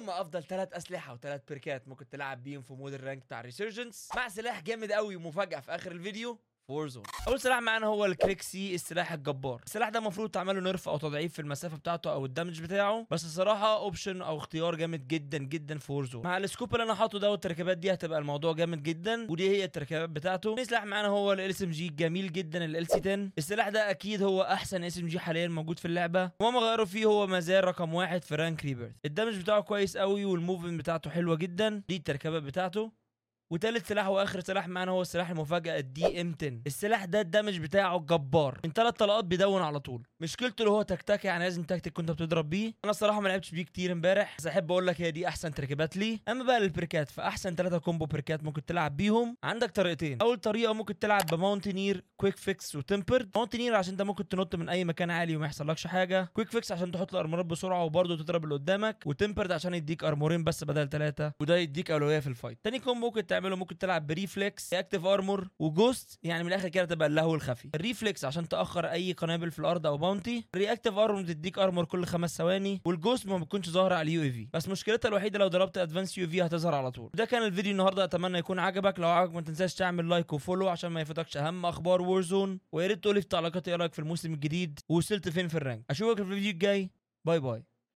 هم افضل ثلاث اسلحه وثلاث بيركات ممكن تلعب بيهم في مود الرانك بتاع ريسيرجنس مع سلاح جامد قوي ومفاجاه في اخر الفيديو وورزون اول سلاح معانا هو الكريكسي السلاح الجبار السلاح ده المفروض تعمله نرف او تضعيف في المسافه بتاعته او الدمج بتاعه بس الصراحه اوبشن او اختيار جامد جدا جدا في وورزون مع السكوب اللي انا حاطه ده والتركيبات دي هتبقى الموضوع جامد جدا ودي هي التركيبات بتاعته تاني سلاح معانا هو الاس ام جي جميل جدا ال سي 10 السلاح ده اكيد هو احسن اس ام جي حاليا موجود في اللعبه وما غيروا فيه هو مازال رقم واحد في رانك ريبيرث الدمج بتاعه كويس قوي والموفمنت بتاعته حلوه جدا دي التركيبات بتاعته وتالت سلاح واخر سلاح معانا هو السلاح المفاجاه الدي ام 10 السلاح ده الدمج بتاعه جبار من ثلاث طلقات بيدون على طول مشكلته اللي هو تكتك يعني لازم تكتك كنت بتضرب بيه انا الصراحه ما لعبتش بيه كتير امبارح بس احب اقول لك هي دي احسن تركيبات لي اما بقى للبركات فاحسن ثلاثه كومبو بركات ممكن تلعب بيهم عندك طريقتين اول طريقه ممكن تلعب بماونتينير كويك فيكس وتمبرد ماونتينير عشان انت ممكن تنط من اي مكان عالي وما يحصلكش حاجه كويك فيكس عشان تحط الارمورات بسرعه وبرضه تضرب اللي قدامك وتمبرد عشان يديك ارمورين بس بدل ثلاثه وده يديك اولويه في الفايت تاني كومبو ممكن تعمله ممكن تلعب بريفلكس اكتيف ارمور وجوست يعني من الاخر كده تبقى اللهو الخفي الريفلكس عشان تاخر اي قنابل في الارض او باونتي الرياكتيف ارمور بتديك ارمور كل خمس ثواني والجوست ما بتكونش ظاهره على اليو اي في بس مشكلتها الوحيده لو ضربت ادفانس يو في هتظهر على طول ده كان الفيديو النهارده اتمنى يكون عجبك لو عجبك ما تنساش تعمل لايك وفولو عشان ما يفوتكش اهم اخبار وورزون ويا ريت تقولي في التعليقات ايه رايك في الموسم الجديد ووصلت فين في الرانك اشوفك في الفيديو الجاي باي باي